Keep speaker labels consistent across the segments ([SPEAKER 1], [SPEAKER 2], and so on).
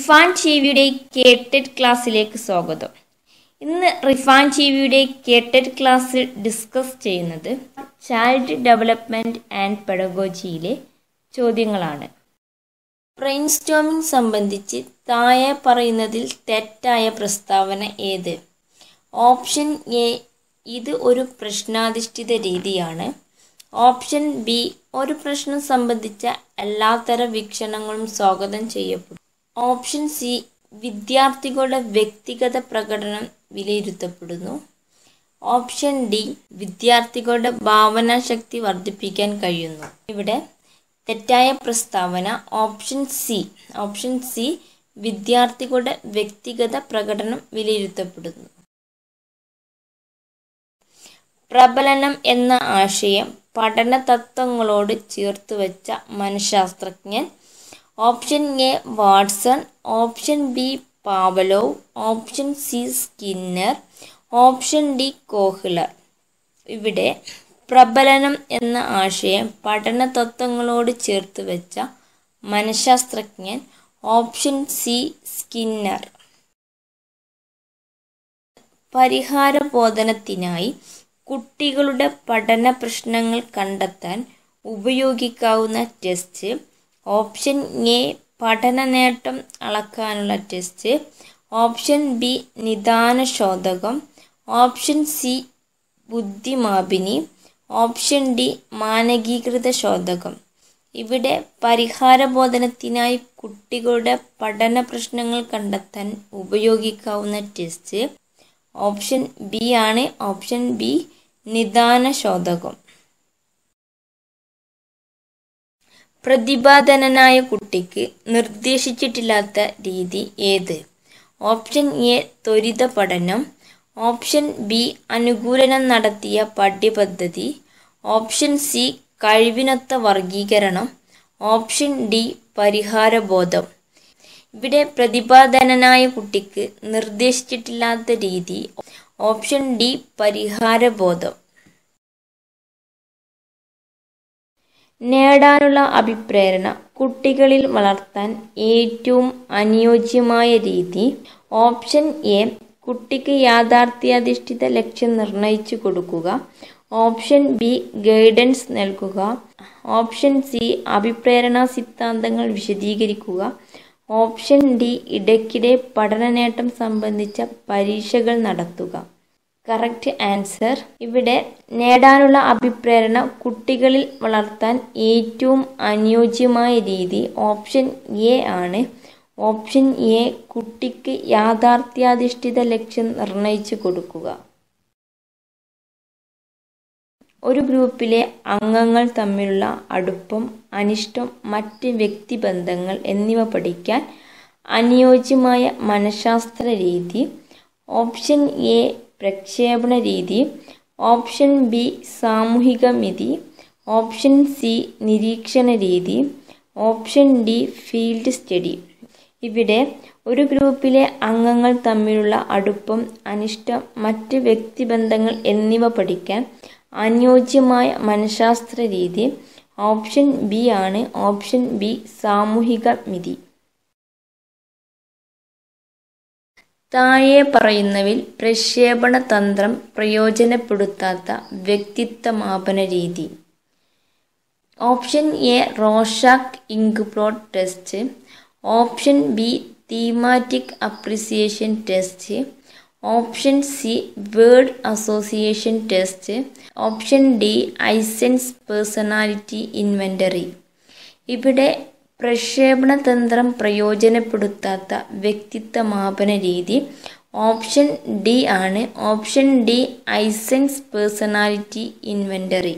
[SPEAKER 1] റിഫാൻ ടിവിയുടെ കേട്ടഡ് ക്ലാസ്സിലേക്ക് സ്വാഗതം ഇന്ന് റിഫാൻ ടിവിയുടെ കേട്ടഡ് ക്ലാസ്സിൽ ഡിസ്കസ് ചെയ്യുന്നത് ചൈൽഡ് ഡെവലപ്മെൻറ്റ് ആൻഡ് പെഡഗോജിയിലെ ചോദ്യങ്ങളാണ് ബ്രെയിൻ സ്റ്റോമിംഗ് സംബന്ധിച്ച് താഴെ പറയുന്നതിൽ തെറ്റായ പ്രസ്താവന ഏത് ഓപ്ഷൻ എ ഇത് ഒരു പ്രശ്നാധിഷ്ഠിത രീതിയാണ് ഓപ്ഷൻ ബി ഒരു പ്രശ്നം സംബന്ധിച്ച എല്ലാത്തര വീക്ഷണങ്ങളും സ്വാഗതം ചെയ്യപ്പെടും ഓപ്ഷൻ സി വിദ്യാർത്ഥികളുടെ വ്യക്തിഗത പ്രകടനം വിലയിരുത്തപ്പെടുന്നു ഓപ്ഷൻ ഡി വിദ്യാർത്ഥികളുടെ ഭാവനാശക്തി വർദ്ധിപ്പിക്കാൻ കഴിയുന്നു ഇവിടെ തെറ്റായ പ്രസ്താവന ഓപ്ഷൻ സി ഓപ്ഷൻ സി വിദ്യാർത്ഥികളുടെ വ്യക്തിഗത പ്രകടനം വിലയിരുത്തപ്പെടുന്നു പ്രബലനം എന്ന ആശയം പഠന തത്വങ്ങളോട് ചേർത്ത് വെച്ച മനഃശാസ്ത്രജ്ഞൻ option A Watson option B Pavlov option C Skinner option D Kohler ഇവിടെ പ്രബലനം എന്ന ആശയം പഠന തത്വങ്ങളോട് ചേർത്ത് വെച്ച മനഃശാസ്ത്രജ്ഞൻ ഓപ്ഷൻ സി സ്കിന്നർ പരിഹാര ബോധനത്തിനായി കുട്ടികളുടെ പഠന പ്രശ്നങ്ങൾ കണ്ടെത്താൻ ഉപയോഗിക്കാവുന്ന ടെസ്റ്റ് ഓപ്ഷൻ എ പഠന നേട്ടം അളക്കാനുള്ള ടെസ്റ്റ് ഓപ്ഷൻ ബി നിദാന ശോധകം ഓപ്ഷൻ സി ബുദ്ധിമാപിനി ഓപ്ഷൻ ഡി മാനകീകൃത ശോധകം ഇവിടെ പരിഹാരബോധനത്തിനായി കുട്ടികളുടെ പഠന പ്രശ്നങ്ങൾ കണ്ടെത്താൻ ഉപയോഗിക്കാവുന്ന ടെസ്റ്റ് ഓപ്ഷൻ ബി ആണ് ഓപ്ഷൻ ബി നിദാന ശോധകം പ്രതിപാദനനായ കുട്ടിക്ക് നിർദ്ദേശിച്ചിട്ടില്ലാത്ത രീതി ഏത് ഓപ്ഷൻ എ ത്വരിത പഠനം ഓപ്ഷൻ ബി അനുകൂലനം നടത്തിയ പാഠ്യപദ്ധതി ഓപ്ഷൻ സി കഴിവിനൊത്ത വർഗീകരണം ഓപ്ഷൻ ഡി പരിഹാരബോധം ഇവിടെ പ്രതിപാദനനായ കുട്ടിക്ക് നിർദ്ദേശിച്ചിട്ടില്ലാത്ത രീതി ഓപ്ഷൻ ഡി പരിഹാരബോധം നേടാനുള്ള അഭിപ്രേരണ കുട്ടികളിൽ വളർത്താൻ ഏറ്റവും അനുയോജ്യമായ രീതി ഓപ്ഷൻ എ കുട്ടിക്ക് യാഥാർത്ഥ്യാധിഷ്ഠിത ലക്ഷ്യം നിർണയിച്ചു കൊടുക്കുക ഓപ്ഷൻ ബി ഗൈഡൻസ് നൽകുക ഓപ്ഷൻ സി അഭിപ്രേരണ സിദ്ധാന്തങ്ങൾ വിശദീകരിക്കുക ഓപ്ഷൻ ഡി ഇടയ്ക്കിടെ പഠന നേട്ടം സംബന്ധിച്ച പരീക്ഷകൾ നടത്തുക കറക്റ്റ് ആൻസർ ഇവിടെ നേടാനുള്ള അഭിപ്രേരണ കുട്ടികളിൽ വളർത്താൻ ഏറ്റവും അനുയോജ്യമായ രീതി ഓപ്ഷൻ എ ആണ് ഓപ്ഷൻ എ കുട്ടിക്ക് യാഥാർത്ഥ്യാധിഷ്ഠിത ലക്ഷ്യം നിർണയിച്ചു കൊടുക്കുക ഒരു ഗ്രൂപ്പിലെ അംഗങ്ങൾ തമ്മിലുള്ള അടുപ്പം അനിഷ്ടം മറ്റ് വ്യക്തിബന്ധങ്ങൾ എന്നിവ പഠിക്കാൻ അനുയോജ്യമായ മനഃശാസ്ത്ര രീതി ഓപ്ഷൻ എ പ്രക്ഷേപണ രീതി ഓപ്ഷൻ ബി സാമൂഹിക മിതി ഓപ്ഷൻ സി നിരീക്ഷണ രീതി ഓപ്ഷൻ ഡി ഫീൽഡ് സ്റ്റഡി ഇവിടെ ഒരു ഗ്രൂപ്പിലെ അംഗങ്ങൾ തമ്മിലുള്ള അടുപ്പം അനിഷ്ടം മറ്റ് വ്യക്തിബന്ധങ്ങൾ എന്നിവ പഠിക്കാൻ അനുയോജ്യമായ മനഃശാസ്ത്ര രീതി ഓപ്ഷൻ ബി ആണ് ഓപ്ഷൻ ബി സാമൂഹിക മിതി താഴെ പറയുന്നവിൽ പ്രക്ഷേപണ തന്ത്രം പ്രയോജനപ്പെടുത്താത്ത വ്യക്തിത്വമാപന രീതി option A Rorschach inkblot test option B thematic appreciation test option C word association test option D Eysenck's personality inventory ഇവിടെ പ്രക്ഷേപണ തന്ത്രം പ്രയോജനപ്പെടുത്താത്ത വ്യക്തിത്വ മാപന രീതി ഓപ്ഷൻ ഡി ആണ് option D Eysenck's personality inventory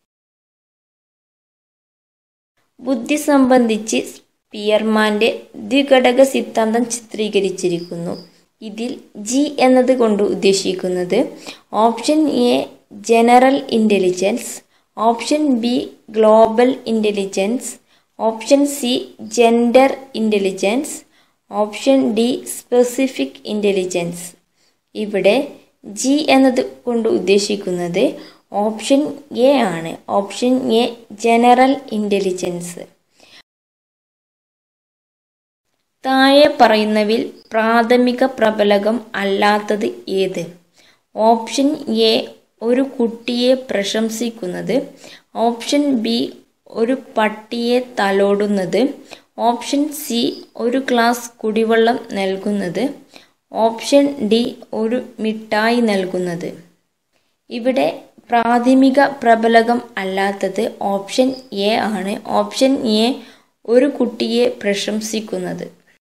[SPEAKER 1] ബുദ്ധി സംബന്ധിച്ച് സ്പിയർമാൻ്റെ ദ്വിഘടക സിദ്ധാന്തം ചിത്രീകരിച്ചിരിക്കുന്നു ഇതിൽ ജി എന്നത് കൊണ്ട് ഉദ്ദേശിക്കുന്നത് option A general intelligence option B global intelligence option C gender intelligence option D specific intelligence ഇവിടെ ജി എന്നത് കൊണ്ട് ഉദ്ദേശിക്കുന്നത് ഓപ്ഷൻ എ ആണ് ഓപ്ഷൻ എ ജനറൽ ഇൻ്റലിജൻസ് താഴെ പറയുന്നവയിൽ പ്രാഥമിക പ്രബലകം അല്ലാത്തത് ഏത് ഓപ്ഷൻ എ ഒരു കുട്ടിയെ പ്രശംസിക്കുന്നത് ഓപ്ഷൻ ബി ഒരു പട്ടിയെ തലോടുന്നത് ഓപ്ഷൻ സി ഒരു ഗ്ലാസ് കുടിവെള്ളം നൽകുന്നത് ഓപ്ഷൻ ഡി ഒരു മിഠായി നൽകുന്നത് ഇവിടെ പ്രാഥമിക പ്രബലകം അല്ലാത്തത് ഓപ്ഷൻ എ ആണ് ഓപ്ഷൻ എ ഒരു കുട്ടിയെ പ്രശംസിക്കുന്നത്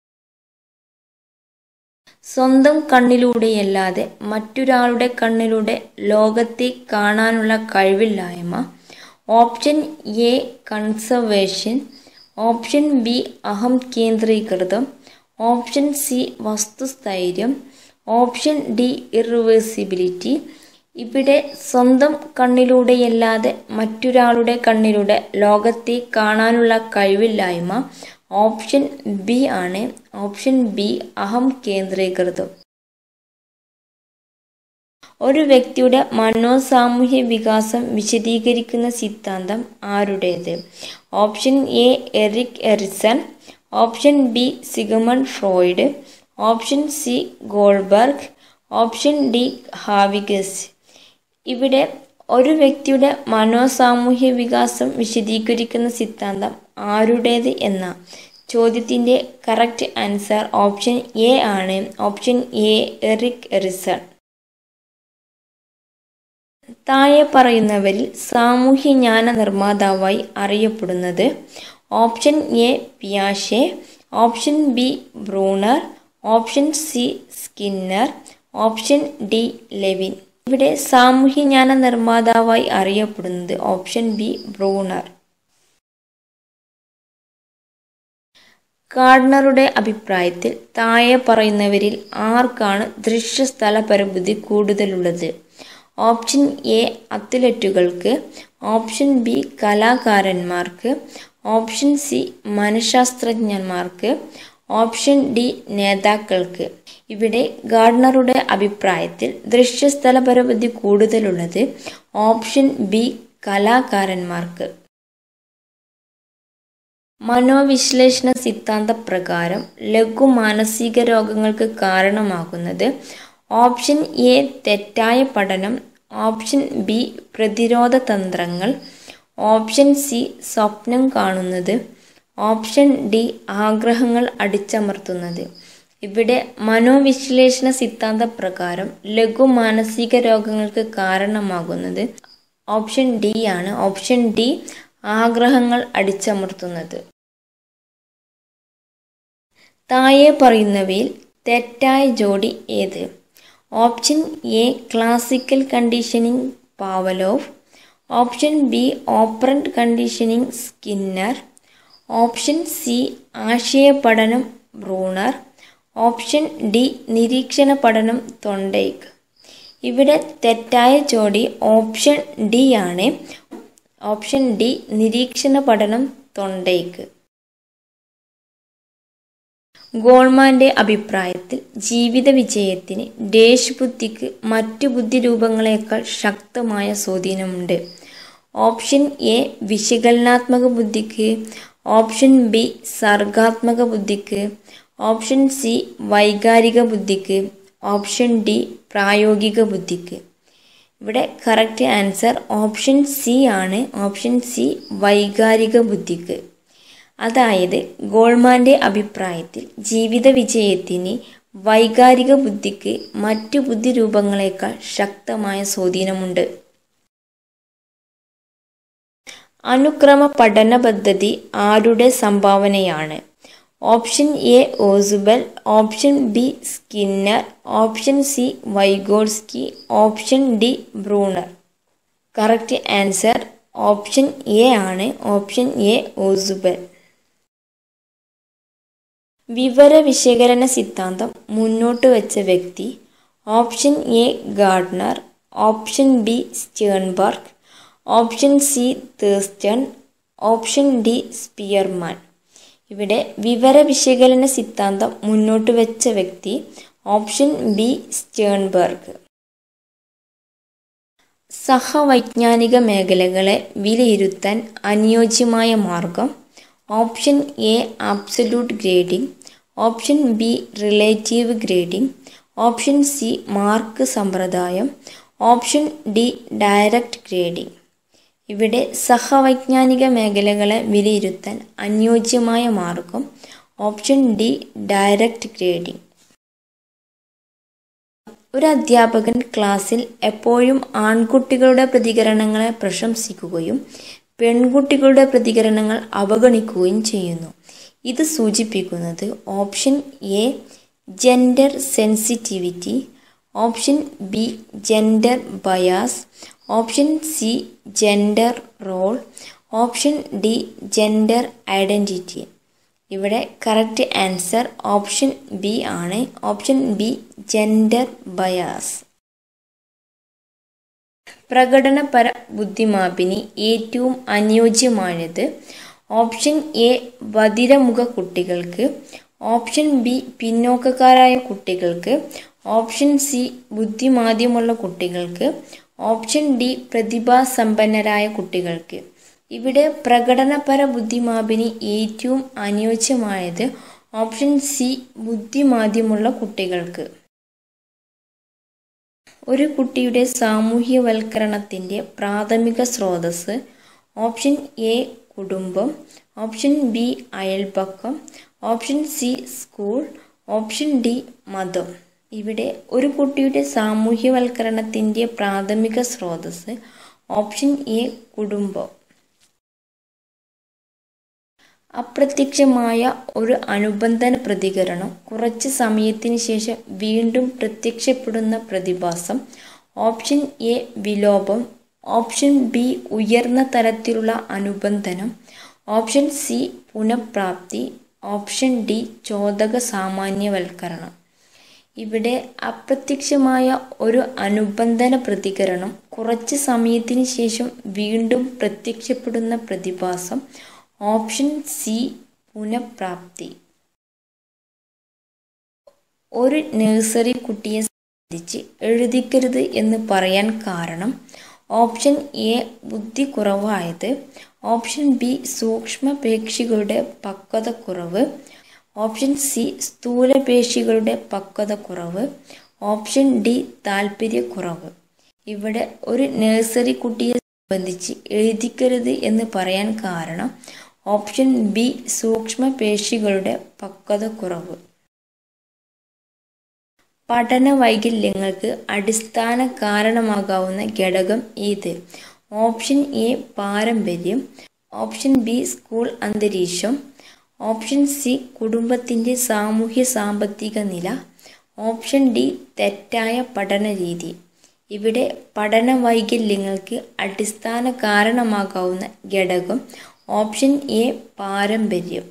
[SPEAKER 1] സ്വന്തം കണ്ണിലൂടെയല്ലാതെ മറ്റൊരാളുടെ കണ്ണിലൂടെ ലോകത്തെ കാണാനുള്ള കഴിവില്ലായ്മ option A conservation option B അഹം കേന്ദ്രീകൃതം ഓപ്ഷൻ സി വസ്തുസ്ഥൈര്യം ഓപ്ഷൻ ഡി ഇറിവേഴ്സിബിലിറ്റി ഇവിടെ സ്വന്തം കണ്ണിലൂടെയല്ലാതെ മറ്റൊരാളുടെ കണ്ണിലൂടെ ലോകത്തെ കാണാനുള്ള കഴിവില്ലായ്മ ഓപ്ഷൻ ബി ആണ് ഓപ്ഷൻ ബി അഹം കേന്ദ്രീകൃതം ഒരു വ്യക്തിയുടെ മനോസാമൂഹ്യ വികാസം വിശദീകരിക്കുന്ന സിദ്ധാന്തം ആരുടേത് option A Erik Erikson option B Sigmund Freud option C Kohlberg option D ഹാവിഗസ് ഇവിടെ ഒരു വ്യക്തിയുടെ മനോസാമൂഹ്യ വികാസം വിശദീകരിക്കുന്ന സിദ്ധാന്തം ആരുടേത് എന്ന ചോദ്യത്തിൻ്റെ കറക്റ്റ് ആൻസർ ഓപ്ഷൻ എ ആണ് ഓപ്ഷൻ എ എറിക് എറിസൺ താഴെ പറയുന്നവരിൽ സാമൂഹ്യജ്ഞാന നിർമ്മാതാവായി അറിയപ്പെടുന്നത് ഓപ്ഷൻ എ പിയാഷെ option B Bruner option C Skinner option D Lewin ഇവിടെ സാമൂഹ്യജ്ഞാന നിർമ്മാതാവായി അറിയപ്പെടുന്നത് ഓപ്ഷൻ ബി ബ്രൂണർ ഗാർഡനറുടെ അഭിപ്രായത്തിൽ താഴെ പറയുന്നവരിൽ ആർക്കാണ് ദൃശ്യസ്ഥല പരബുദ്ധി കൂടുതലുള്ളത് ഓപ്ഷൻ എ അത്ലറ്റുകൾക്ക് ഓപ്ഷൻ ബി കലാകാരന്മാർക്ക് ഓപ്ഷൻ സി മനഃശാസ്ത്രജ്ഞന്മാർക്ക് ഓപ്ഷൻ ഡി നേതാക്കൾക്ക് ഇവിടെ ഗാർഡനറുടെ അഭിപ്രായത്തിൽ ദൃശ്യസ്ഥല പരബുദ്ധി കൂടുതലുള്ളത് ഓപ്ഷൻ ബി കലാകാരന്മാർക്ക് മനോവിശ്ലേഷണ സിദ്ധാന്ത പ്രകാരം ലഘു മാനസിക രോഗങ്ങൾക്ക് കാരണമാകുന്നത് ഓപ്ഷൻ എ തെറ്റായ പഠനം ഓപ്ഷൻ ബി പ്രതിരോധ തന്ത്രങ്ങൾ ഓപ്ഷൻ സി സ്വപ്നം കാണുന്നത് ഓപ്ഷൻ ഡി ആഗ്രഹങ്ങൾ അടിച്ചമർത്തുന്നത് ഇവിടെ മനോവിശ്ലേഷണ സിദ്ധാന്ത പ്രകാരം ലഘു മാനസിക രോഗങ്ങൾക്ക് കാരണമാകുന്നത് ഓപ്ഷൻ ഡി ആണ് ഓപ്ഷൻ ഡി ആഗ്രഹങ്ങൾ അടിച്ചമർത്തുന്നത് താഴെ പറയുന്നവയിൽ തെറ്റായ ജോഡി ഏത് option A classical conditioning Pavlov option B operant conditioning Skinner option C ആശയ പഠനം ബ്രൂണർ ഓപ്ഷൻ ഡി നിരീക്ഷണ പഠനം തൊണ്ടൈക്ക് ഇവിടെ തെറ്റായ ജോഡി ഓപ്ഷൻ ഡി ആണ് ഓപ്ഷൻ ഡി നിരീക്ഷണ പഠനം തൊണ്ടൈക്ക് ഗോൾമാന്റെ അഭിപ്രായത്തിൽ ജീവിത വിജയത്തിന് ഡേഷ് ബുദ്ധിക്ക് മറ്റു ബുദ്ധിരൂപങ്ങളെക്കാൾ ശക്തമായ സ്വാധീനമുണ്ട് ഓപ്ഷൻ എ വിശകലനാത്മക ബുദ്ധിക്ക് ഓപ്ഷൻ ബി സർഗാത്മക ബുദ്ധിക്ക് ഓപ്ഷൻ സി വൈകാരിക ബുദ്ധിക്ക് ഓപ്ഷൻ ഡി പ്രായോഗിക ബുദ്ധിക്ക് ഇവിടെ കറക്റ്റ് ആൻസർ ഓപ്ഷൻ സി ആണ് ഓപ്ഷൻ സി വൈകാരിക ബുദ്ധിക്ക് അതായത് ഗോൾമാന്റെ അഭിപ്രായത്തിൽ ജീവിത വിജയത്തിന് വൈകാരിക ബുദ്ധിക്ക് മറ്റു ബുദ്ധിരൂപങ്ങളെക്കാൾ ശക്തമായ സ്വാധീനമുണ്ട് അനുക്രമ പഠന പദ്ധതി ആരുടെ സംഭാവനയാണ് option A Ausubel option B Skinner option C Vygotsky option D Bruner correct answer option A ആണ് ഓപ്ഷൻ എ ഓസുബൽ വിവര വിശകലന സിദ്ധാന്തം മുന്നോട്ട് വെച്ച വ്യക്തി option A Gardner option B Sternberg option C Thurstone option D Spearman ഇവിടെ വിവര വിശകലന സിദ്ധാന്തം മുന്നോട്ട് വെച്ച വ്യക്തി ഓപ്ഷൻ ബി സ്റ്റേൺബർഗ് സഹവൈജ്ഞാനിക മേഖലകളെ വിലയിരുത്താൻ അനുയോജ്യമായ മാർഗം option A absolute grading option B relative grading option C mark സമ്പ്രദായം ഓപ്ഷൻ ഡി ഡയറക്റ്റ് ഗ്രേഡിംഗ് ഇവിടെ സഹവൈജ്ഞാനിക മേഖലകളെ വിലയിരുത്താൻ അനുയോജ്യമായ മാർഗം ഓപ്ഷൻ ഡി ഡയറക്റ്റ് ഗ്രേഡിംഗ് ഒരു അധ്യാപകൻ ക്ലാസ്സിൽ എപ്പോഴും ആൺകുട്ടികളുടെ പ്രതികരണങ്ങളെ പ്രശംസിക്കുകയും പെൺകുട്ടികളുടെ പ്രതികരണങ്ങൾ അവഗണിക്കുകയും ചെയ്യുന്നു ഇത് സൂചിപ്പിക്കുന്നത് option A gender sensitivity option B gender bias option C gender role option D gender identity ഇവിടെ കറക്റ്റ് ആൻസർ ഓപ്ഷൻ ബി ആണ് ഓപ്ഷൻ ബി ജെൻഡർ ബയാസ് പ്രകടനപര ബുദ്ധിമാപിനി ഏറ്റവും അനുയോജ്യമായത് ഓപ്ഷൻ എ ബധിരമുഖ കുട്ടികൾക്ക് ഓപ്ഷൻ ബി പിന്നോക്കക്കാരായ കുട്ടികൾക്ക് ഓപ്ഷൻ സി ബുദ്ധിമാന്ദ്യമുള്ള കുട്ടികൾക്ക് ഓപ്ഷൻ ഡി പ്രതിഭാസമ്പന്നരായ കുട്ടികൾക്ക് ഇവിടെ പ്രകടനപര ബുദ്ധിമാപിനി ഏറ്റവും അനുയോജ്യമായത് ഓപ്ഷൻ സി ബുദ്ധിമാന്ദ്യമുള്ള കുട്ടികൾക്ക് ഒരു കുട്ടിയുടെ സാമൂഹ്യവൽക്കരണത്തിൻ്റെ പ്രാഥമിക സ്രോതസ് ഓപ്ഷൻ എ കുടുംബം ഓപ്ഷൻ ബി അയൽപക്കം option C school option D മതം ഇവിടെ ഒരു കുട്ടിയുടെ സാമൂഹ്യവൽക്കരണത്തിൻ്റെ പ്രാഥമിക സ്രോതസ് ഓപ്ഷൻ എ കുടുംബം അപ്രത്യക്ഷമായ ഒരു അനുബന്ധന പ്രതികരണം കുറച്ച് സമയത്തിന് ശേഷം വീണ്ടും പ്രത്യക്ഷപ്പെടുന്ന പ്രതിഭാസം ഓപ്ഷൻ എ വിലോപം ഓപ്ഷൻ ബി ഉയർന്ന തരത്തിലുള്ള അനുബന്ധനം ഓപ്ഷൻ സി പുനഃപ്രാപ്തി ഓപ്ഷൻ ഡി ചോദക സാമാന്യവൽക്കരണം ഇവിടെ അപ്രത്യക്ഷമായ ഒരു അനുബന്ധന പ്രതികരണം കുറച്ച് സമയത്തിന് ശേഷം വീണ്ടും പ്രത്യക്ഷപ്പെടുന്ന പ്രതിഭാസം ഓപ്ഷൻ സി പുനഃപ്രാപ്തി ഒരു നഴ്സറി കുട്ടിയെ സംബന്ധിച്ച് എഴുതിക്കരുത് എന്ന് പറയാൻ കാരണം ഓപ്ഷൻ എ ബുദ്ധി കുറവായത് ഓപ്ഷൻ ബി സൂക്ഷ്മപേശികളുടെ പക്വതക്കുറവ് ഓപ്ഷൻ സി സ്ഥൂലപേശികളുടെ പക്വതക്കുറവ് ഓപ്ഷൻ ഡി താല്പര്യക്കുറവ് ഇവിടെ ഒരു നഴ്സറി കുട്ടിയെ സംബന്ധിച്ച് എഴുതിക്കരുത് എന്ന് പറയാൻ കാരണം ഓപ്ഷൻ ബി സൂക്ഷ്മപേശികളുടെ പക്വതക്കുറവ് പഠന വൈകല്യങ്ങൾക്ക് അടിസ്ഥാന കാരണമാകാവുന്ന ഘടകം ഏത് ഓപ്ഷൻ എ പാരമ്പര്യം ഓപ്ഷൻ ബി സ്കൂൾ അന്തരീക്ഷം ഓപ്ഷൻ സി കുടുംബത്തിൻ്റെ സാമൂഹ്യ സാമ്പത്തിക നില ഓപ്ഷൻ ഡി തെറ്റായ പഠന രീതി ഇവിടെ പഠന വൈകല്യങ്ങൾക്ക് അടിസ്ഥാന കാരണമാകാവുന്ന ഘടകം ഓപ്ഷൻ എ പാരമ്പര്യം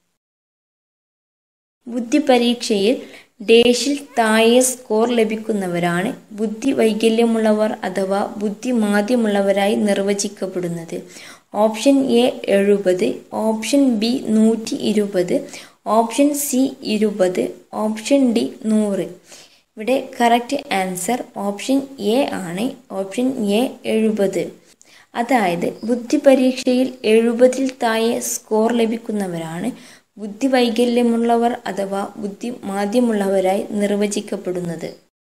[SPEAKER 1] ബുദ്ധി പരീക്ഷയിൽ ഡേഷിൽ താഴെ സ്കോർ ലഭിക്കുന്നവരാണ് ബുദ്ധി വൈകല്യമുള്ളവർ അഥവാ ബുദ്ധിമാന്ദ്യമുള്ളവരായി നിർവചിക്കപ്പെടുന്നത് ഓപ്ഷൻ എ എഴുപത് ഓപ്ഷൻ ബി നൂറ്റി ഇരുപത് ഓപ്ഷൻ സി ഇരുപത് ഓപ്ഷൻ ഡി നൂറ് ഇവിടെ കറക്റ്റ് ആൻസർ ഓപ്ഷൻ എ ആണ് ഓപ്ഷൻ എ എഴുപത് അതായത് ബുദ്ധി പരീക്ഷയിൽ എഴുപതിൽ താഴെ സ്കോർ ലഭിക്കുന്നവരാണ് ബുദ്ധി വൈകല്യമുള്ളവർ അഥവാ ബുദ്ധി മാന്ദ്യമുള്ളവരായി നിർവചിക്കപ്പെടുന്നത്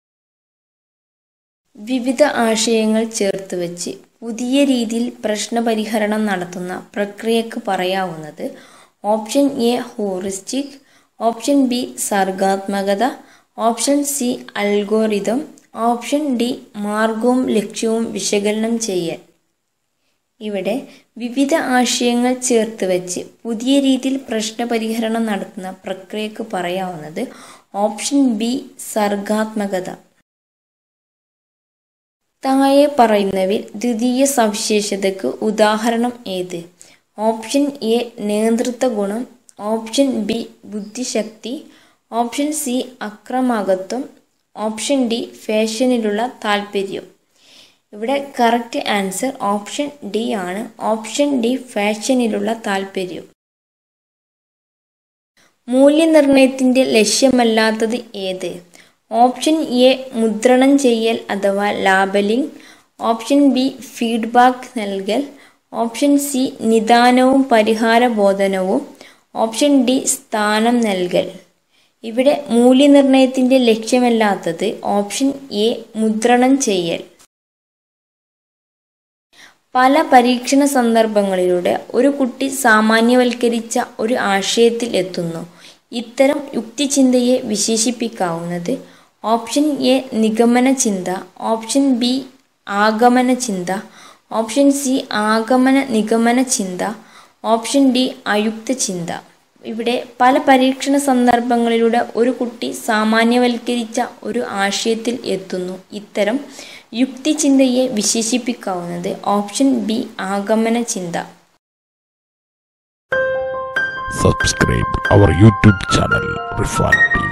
[SPEAKER 1] വിവിധ ആശയങ്ങൾ ചേർത്ത് വെച്ച് പുതിയ രീതിയിൽ പ്രശ്നപരിഹരണം നടത്തുന്ന പ്രക്രിയക്ക് പറയാവുന്നത് option A heuristic option B സർഗാത്മകത option C algorithm option D മാർഗവും ലക്ഷ്യവും വിശകലനം ചെയ്യൽ ഇവിടെ വിവിധ ആശയങ്ങൾ ചേർത്ത് വെച്ച് പുതിയ രീതിയിൽ പ്രശ്നപരിഹരണം നടത്തുന്ന പ്രക്രിയക്ക് പറയാവുന്നത് ഓപ്ഷൻ ബി സർഗാത്മകത താഴെ പറയുന്നവയിൽ ദ്വിതീയ സവിശേഷതയ്ക്ക് ഉദാഹരണം ഏത് ഓപ്ഷൻ എ നേതൃത്വ ഗുണം ഓപ്ഷൻ ബി ബുദ്ധിശക്തി ഓപ്ഷൻ സി അക്രമാകത്വം ഓപ്ഷൻ ഡി ഫാഷനിലുള്ള താല്പര്യം ഇവിടെ കറക്റ്റ് ആൻസർ ഓപ്ഷൻ ഡി ആണ് ഓപ്ഷൻ ഡി ഫാഷനിലുള്ള താല്പര്യം മൂല്യനിർണയത്തിൻ്റെ ലക്ഷ്യമല്ലാത്തത് ഏത് ഓപ്ഷൻ എ മുദ്രണം ചെയ്യൽ അഥവാ ലാബലിംഗ് ഓപ്ഷൻ ബി ഫീഡ്ബാക്ക് നൽകൽ ഓപ്ഷൻ സി നിദാനവും പരിഹാരബോധനവും ഓപ്ഷൻ ഡി സ്ഥാനം നൽകൽ ഇവിടെ മൂല്യനിർണ്ണയത്തിന്റെ ലക്ഷ്യമല്ലാത്തത് ഓപ്ഷൻ എ മുദ്രണം ചെയ്യൽ പല പരീക്ഷണ സന്ദർഭങ്ങളിലൂടെ ഒരു കുട്ടി സാമാന്യവൽക്കരിച്ച ഒരു ആശയത്തിൽ എത്തുന്നു ഇത്തരം യുക്തിചിന്തയെ വിശേഷിപ്പിക്കാവുന്നത് ഓപ്ഷൻ എ നിഗമന ചിന്ത ഓപ്ഷൻ ബി ആഗമന ചിന്ത ഓപ്ഷൻ സി ആഗമന നിഗമന ചിന്ത ഓപ്ഷൻ ഡി അയുക്ത ചിന്ത ഇവിടെ പല പരീക്ഷണ സന്ദർഭങ്ങളിലൂടെ ഒരു കുട്ടി സാമാന്യവൽക്കരിച്ച ഒരു ആശയത്തിൽ എത്തുന്നു ഇത്തരം യുക്തിചിന്തയെ വിശേഷിപ്പിക്കാവുന്നത് ഓപ്ഷൻ ബി ആഗമന ചിന്ത
[SPEAKER 2] Subscribe our YouTube channel Refine TV.